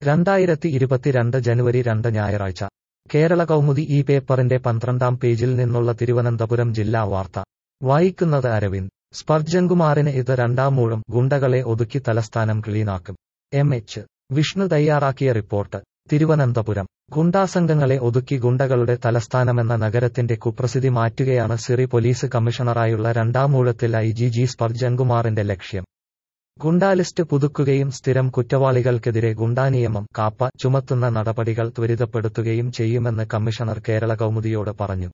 രണ്ടായിരത്തി ഇരുപത്തിരണ്ട് ജനുവരി രണ്ട് ഞായറാഴ്ച കേരള കൗമുദി ഈ പേപ്പറിന്റെ പന്ത്രണ്ടാം പേജിൽ നിന്നുള്ള തിരുവനന്തപുരം ജില്ലാ വാർത്ത വായിക്കുന്നത് അരവിന്ദ് സ്പർജൻകുമാറിന് ഇത് രണ്ടാം മൂഴം ഗുണ്ടകളെ ഒതുക്കി തലസ്ഥാനം ക്ലീനാക്കും എം എച്ച് വിഷ്ണു തയ്യാറാക്കിയ റിപ്പോർട്ട് തിരുവനന്തപുരം ഗുണ്ടാസംഘങ്ങളെ ഒതുക്കി ഗുണ്ടകളുടെ തലസ്ഥാനമെന്ന നഗരത്തിന്റെ കുപ്രസിദ്ധി മാറ്റുകയാണ് സിറി പോലീസ് കമ്മീഷണറായുള്ള രണ്ടാം മൂഴത്തിൽ ഐ ജി ജി സ്പർജൻകുമാറിന്റെ ലക്ഷ്യം ഗുണ്ടാലിസ്റ്റ് പുതുക്കുകയും സ്ഥിരം കുറ്റവാളികൾക്കെതിരെ ഗുണ്ടാനിയമം കാപ്പ ചുമത്തുന്ന നടപടികൾ ത്വരിതപ്പെടുത്തുകയും ചെയ്യുമെന്ന് കമ്മീഷണർ കേരള കൗമുദിയോട് പറഞ്ഞു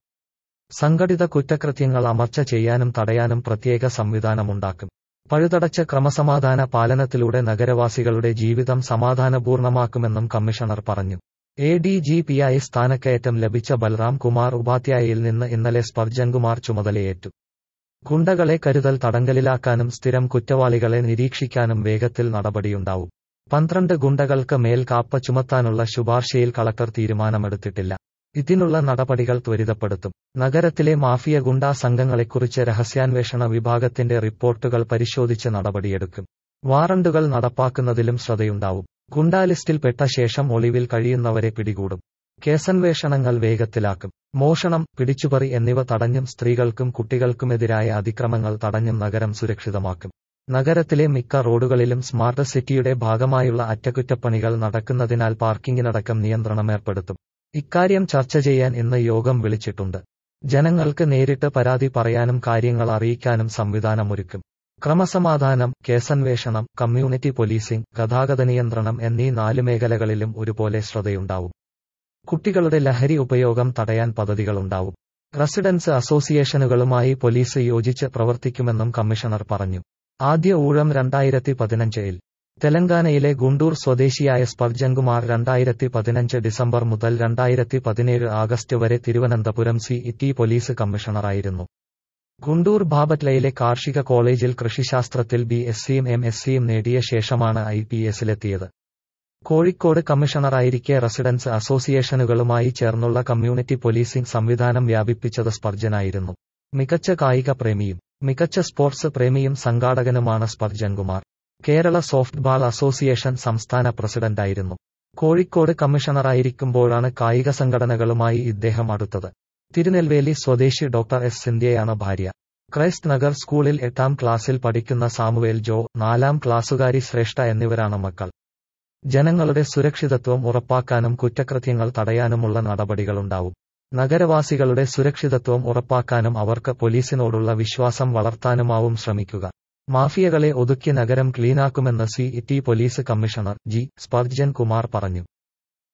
സംഘടിത കുറ്റകൃത്യങ്ങൾ അമർച്ച ചെയ്യാനും തടയാനും പ്രത്യേക സംവിധാനമുണ്ടാക്കും പഴുതടച്ച ക്രമസമാധാന പാലനത്തിലൂടെ നഗരവാസികളുടെ ജീവിതം സമാധാനപൂർണമാക്കുമെന്നും കമ്മീഷണർ പറഞ്ഞു എ ഡി ജി പിയായി സ്ഥാനക്കയറ്റം ലഭിച്ച ബൽറാം കുമാർ ഉപാധ്യായയിൽ നിന്ന് ഇന്നലെ സ്പർജൻകുമാർ ചുമതലയേറ്റു ഗുണ്ടകളെ കരുതൽ തടങ്കലിലാക്കാനും സ്ഥിരം കുറ്റവാളികളെ നിരീക്ഷിക്കാനും വേഗത്തിൽ നടപടിയുണ്ടാവും പന്ത്രണ്ട് ഗുണ്ടകൾക്ക് മേൽ കാപ്പ ചുമത്താനുള്ള ശുപാർശയിൽ കളക്ടർ തീരുമാനമെടുത്തിട്ടില്ല ഇതിനുള്ള നടപടികൾ ത്വരിതപ്പെടുത്തും നഗരത്തിലെ മാഫിയ ഗുണ്ടാ സംഘങ്ങളെക്കുറിച്ച് രഹസ്യാന്വേഷണ വിഭാഗത്തിന്റെ റിപ്പോർട്ടുകൾ പരിശോധിച്ച് നടപടിയെടുക്കും വാറണ്ടുകൾ നടപ്പാക്കുന്നതിലും ശ്രദ്ധയുണ്ടാവും ഗുണ്ടാലിസ്റ്റിൽപ്പെട്ട ശേഷം ഒളിവിൽ കഴിയുന്നവരെ പിടികൂടും കേസന്വേഷണങ്ങൾ വേഗത്തിലാക്കും മോഷണം പിടിച്ചുപറി എന്നിവ തടഞ്ഞും സ്ത്രീകൾക്കും കുട്ടികൾക്കുമെതിരായ അതിക്രമങ്ങൾ തടഞ്ഞും നഗരം സുരക്ഷിതമാക്കും നഗരത്തിലെ മിക്ക റോഡുകളിലും സ്മാർട്ട് സിറ്റിയുടെ ഭാഗമായുള്ള അറ്റകുറ്റപ്പണികൾ നടക്കുന്നതിനാൽ പാർക്കിങ്ങിനടക്കം നിയന്ത്രണമേർപ്പെടുത്തും ഇക്കാര്യം ചർച്ച ചെയ്യാൻ ഇന്ന് യോഗം വിളിച്ചിട്ടുണ്ട് ജനങ്ങൾക്ക് നേരിട്ട് പരാതി പറയാനും കാര്യങ്ങൾ അറിയിക്കാനും സംവിധാനമൊരുക്കും ക്രമസമാധാനം കേസന്വേഷണം കമ്മ്യൂണിറ്റി പോലീസിംഗ് ഗതാഗത നിയന്ത്രണം എന്നീ നാല് മേഖലകളിലും ഒരുപോലെ ശ്രദ്ധയുണ്ടാവും കുട്ടികളുടെ ലഹരി ഉപയോഗം തടയാൻ പദ്ധതികളുണ്ടാവും റെസിഡൻസ് അസോസിയേഷനുകളുമായി പോലീസ് യോജിച്ച് പ്രവർത്തിക്കുമെന്നും കമ്മീഷണർ പറഞ്ഞു ആദ്യ ഊഴം രണ്ടായിരത്തി പതിനഞ്ചിൽ തെലങ്കാനയിലെ ഗുണ്ടൂർ സ്വദേശിയായ സ്പർജൻകുമാർ രണ്ടായിരത്തി പതിനഞ്ച് ഡിസംബർ മുതൽ രണ്ടായിരത്തി പതിനേഴ് ആഗസ്റ്റ് വരെ തിരുവനന്തപുരം സി ഇറ്റി പോലീസ് കമ്മീഷണറായിരുന്നു ഗുണ്ടൂർ ബാബറ്റ്ലയിലെ കാർഷിക കോളേജിൽ കൃഷിശാസ്ത്രത്തിൽ ബി എസ് സിയും എം എസ് സിയും നേടിയ ശേഷമാണ് ഐ പി എസിലെത്തിയത് കോഴിക്കോട് കമ്മീഷണറായിരിക്കെ റെസിഡൻസ് അസോസിയേഷനുകളുമായി ചേർന്നുള്ള കമ്മ്യൂണിറ്റി പോലീസിംഗ് സംവിധാനം വ്യാപിപ്പിച്ചത് സ്പർജനായിരുന്നു മികച്ച കായിക പ്രേമിയും മികച്ച സ്പോർട്സ് പ്രേമിയും സംഘാടകനുമാണ് സ്പർജൻകുമാർ കേരള സോഫ്റ്റ്ബാൾ അസോസിയേഷൻ സംസ്ഥാന പ്രസിഡന്റായിരുന്നു കോഴിക്കോട് കമ്മീഷണറായിരിക്കുമ്പോഴാണ് കായിക സംഘടനകളുമായി ഇദ്ദേഹം അടുത്തത് തിരുനെൽവേലി സ്വദേശി ഡോക്ടർ എസ് സിന്ധ്യയാണ് ഭാര്യ ക്രൈസ്റ്റ് നഗർ സ്കൂളിൽ എട്ടാം ക്ലാസ്സിൽ പഠിക്കുന്ന സാമുവേൽ ജോ നാലാം ക്ലാസ്സുകാരി ശ്രേഷ്ഠ എന്നിവരാണ് മക്കൾ ജനങ്ങളുടെ സുരക്ഷിതത്വം ഉറപ്പാക്കാനും കുറ്റകൃത്യങ്ങൾ തടയാനുമുള്ള നടപടികളുണ്ടാവും നഗരവാസികളുടെ സുരക്ഷിതത്വം ഉറപ്പാക്കാനും അവർക്ക് പോലീസിനോടുള്ള വിശ്വാസം വളർത്താനുമാവും ശ്രമിക്കുക മാഫിയകളെ ഒതുക്കി നഗരം ക്ലീനാക്കുമെന്ന് city police commissioner G Sparjan Kumar പറഞ്ഞു